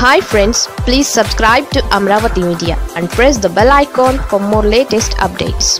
hi friends please subscribe to Amaravati media and press the bell icon for more latest updates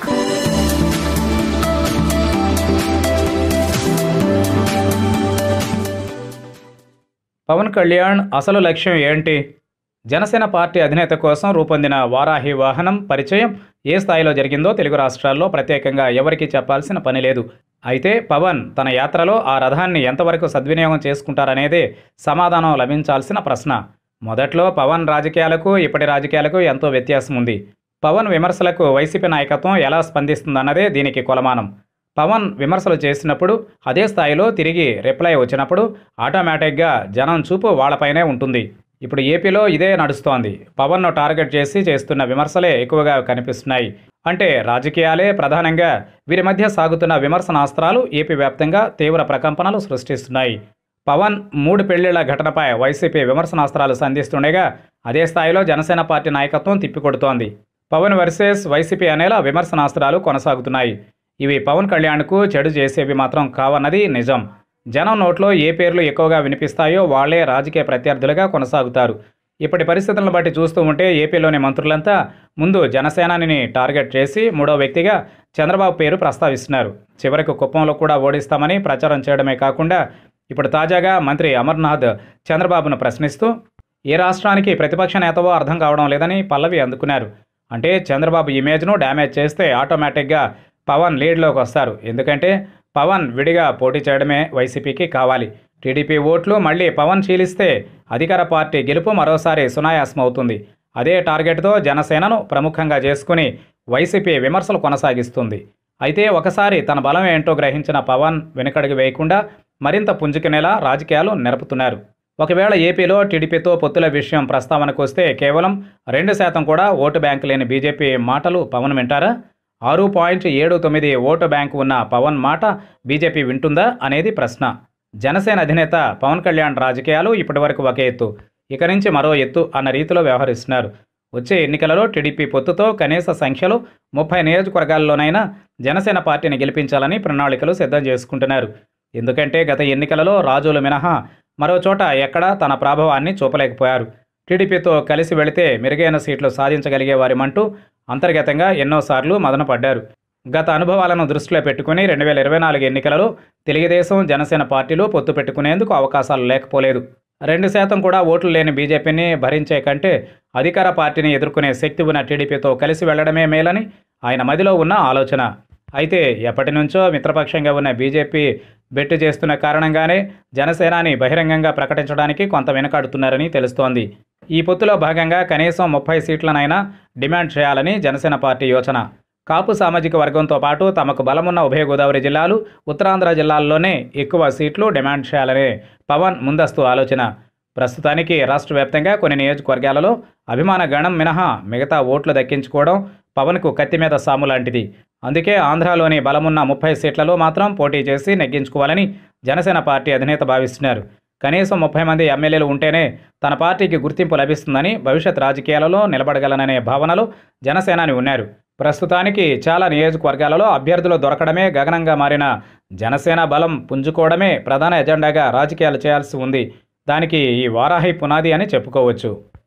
Pawan Kalyan అసలు లక్ష్యం ఏంటి Janasena party అధినేత కోసం రూపొందిన వారాహి వాహనం పరిచయం ఏ స్థాయిలో జరిగిందో తెలుగు రాష్ట్రాల్లో ప్రత్యేకంగా ఎవరికీ చెప్పాల్సిన పని లేదు అయితే పవన్ తన యాత్రలో ఆ రథాన్ని ఎంతవరకు సద్వినియోగం చేసుకుంటారనేదే సమాధానం లభించాల్సిన ప్రశ్న మొదట్లో పవన్ రాజకీయాలకు ఇప్పటి రాజకీయాలకు ఎంతో వ్యత్యాసం ఉంది పవన్ విమర్శలకు వైసీపీ నాయకత్వం ఎలా స్పందిస్తుందన్నదే దీనికి కొలమానం పవన్ విమర్శలు చేసినప్పుడు అదే స్థాయిలో తిరిగి రిప్లై వచ్చినప్పుడు ఆటోమేటిక్గా జనం చూపు వాళ్ళపైనే ఉంటుంది ఇప్పుడు ఏపీలో ఇదే నడుస్తోంది పవన్ను టార్గెట్ చేసి చేస్తున్న విమర్శలే ఎక్కువగా కనిపిస్తున్నాయి అంటే రాజకీయాలే ప్రధానంగా వీరి మధ్య సాగుతున్న విమర్శనాస్త్రాలు ఏపీ వ్యాప్తంగా తీవ్ర ప్రకంపనలు సృష్టిస్తున్నాయి పవన్ మూడు పెళ్లిళ్ల ఘటనపై వైసీపీ విమర్శనాస్త్రాలు సంధిస్తుండగా అదే స్థాయిలో జనసేన పార్టీ నాయకత్వం తిప్పికొడుతోంది పవన్ వర్సెస్ వైసీపీ అనేలా విమర్శనాస్త్రాలు కొనసాగుతున్నాయి ఇవి పవన్ కళ్యాణ్కు చెడు చేసేవి మాత్రం కావన్నది నిజం జనం నోట్లో ఏ పేర్లు ఎక్కువగా వినిపిస్తాయో వాళ్లే రాజకీయ ప్రత్యర్థులుగా కొనసాగుతారు ఇప్పటి పరిస్థితులను బట్టి చూస్తూ ఉంటే ఏపీలోని మంత్రులంతా ముందు జనసేనాని టార్గెట్ చేసి మూడో వ్యక్తిగా చంద్రబాబు పేరు ప్రస్తావిస్తున్నారు చివరికి కుప్పంలో కూడా ఓడిస్తామని ప్రచారం చేయడమే కాకుండా ఇప్పుడు తాజాగా మంత్రి అమర్నాథ్ చంద్రబాబును ప్రశ్నిస్తూ ఏ రాష్ట్రానికి ప్రతిపక్ష నేతవో అర్థం కావడం లేదని పల్లవి అందుకున్నారు అంటే చంద్రబాబు ఇమేజ్ను డ్యామేజ్ చేస్తే ఆటోమేటిక్గా పవన్ లీడ్లోకి వస్తారు ఎందుకంటే పవన్ విడిగా పోటీ చేయడమే వైసీపీకి కావాలి టీడీపీ ఓట్లు మళ్ళీ పవన్ చీలిస్తే అధికార పార్టీ గెలుపు మరోసారి సునాయాసం అవుతుంది అదే టార్గెట్తో జనసేనను ప్రముఖంగా చేసుకుని వైసీపీ విమర్శలు కొనసాగిస్తుంది అయితే ఒకసారి తన బలం ఏంటో గ్రహించిన పవన్ వెనుకడుగు వేయకుండా మరింత పుంజుకునేలా రాజకీయాలు నెరపుతున్నారు ఒకవేళ ఏపీలో టీడీపీతో పొత్తుల విషయం ప్రస్తావనకు వస్తే కేవలం రెండు శాతం కూడా ఓటు బ్యాంకు లేని బీజేపీ మాటలు పవన్ వింటారా ఆరు పాయింట్ ఏడు తొమ్మిది ఓటు బ్యాంకు ఉన్న పవన్ మాట బీజేపీ వింటుందా అనేది ప్రశ్న జనసేన అధినేత పవన్ కళ్యాణ్ రాజకీయాలు ఇప్పటివరకు ఒక ఎత్తు ఇక నుంచి మరో ఎత్తు అన్న రీతిలో వ్యవహరిస్తున్నారు వచ్చే ఎన్నికలలో టీడీపీ పొత్తుతో కనీస సంఖ్యలో ముప్పై నియోజకవర్గాల్లోనైనా జనసేన పార్టీని గెలిపించాలని ప్రణాళికలు సిద్ధం చేసుకుంటున్నారు ఎందుకంటే గత ఎన్నికలలో రాజులు మినహా మరో చోట ఎక్కడా తన ప్రభావాన్ని చూపలేకపోయారు టీడీపీతో కలిసి వెళితే మెరుగైన సీట్లు సాధించగలిగేవారిమంటూ అంతర్గతంగా ఎన్నోసార్లు మదనపడ్డారు గత అనుభవాలను దృష్టిలో పెట్టుకుని రెండు వేల ఇరవై నాలుగు ఎన్నికలలో తెలుగుదేశం జనసేన పార్టీలు పొత్తు పెట్టుకునేందుకు అవకాశాలు లేకపోలేదు రెండు శాతం కూడా ఓట్లు లేని బీజేపీని భరించే కంటే అధికార పార్టీని ఎదుర్కొనే శక్తి ఉన్న టీడీపీతో కలిసి వెళ్లడమే మేలని ఆయన మదిలో ఉన్న ఆలోచన అయితే ఎప్పటి నుంచో మిత్రపక్షంగా ఉన్న బీజేపీ బెట్టు చేస్తున్న కారణంగానే జనసేనాని బహిరంగంగా ప్రకటించడానికి కొంత వెనకాడుతున్నారని తెలుస్తోంది ఈ పొత్తులో భాగంగా కనీసం ముప్పై సీట్లనైనా డిమాండ్ చేయాలని జనసేన పార్టీ యోచన కాపు సామాజిక వర్గంతో పాటు తమకు బలమున్న ఉభయ గోదావరి జిల్లాలు ఉత్తరాంధ్ర జిల్లాల్లోనే ఎక్కువ సీట్లు డిమాండ్ చేయాలనే పవన్ ముందస్తు ఆలోచన ప్రస్తుతానికి రాష్ట్ర వ్యాప్తంగా కొన్ని నియోజకవర్గాలలో అభిమాన గణం మినహా మిగతా ఓట్లు దక్కించుకోవడం పవన్కు కత్తి మీద సాము లాంటిది అందుకే ఆంధ్రాలోని బలమున్న ముప్పై సీట్లలో మాత్రం పోటీ చేసి నెగ్గించుకోవాలని జనసేన పార్టీ అధినేత భావిస్తున్నారు కనీసం ముప్పై మంది ఎమ్మెల్యేలు ఉంటేనే తన పార్టీకి గుర్తింపు లభిస్తుందని భవిష్యత్ రాజకీయాలలో నిలబడగలననే భావనలో జనసేనాని ఉన్నారు ప్రస్తుతానికి చాలా నియోజకవర్గాలలో అభ్యర్థులు దొరకడమే గగనంగా మారిన జనసేన బలం పుంజుకోవడమే ప్రధాన ఎజెండాగా రాజకీయాలు చేయాల్సి ఉంది దానికి ఈ వారాహి పునాది అని చెప్పుకోవచ్చు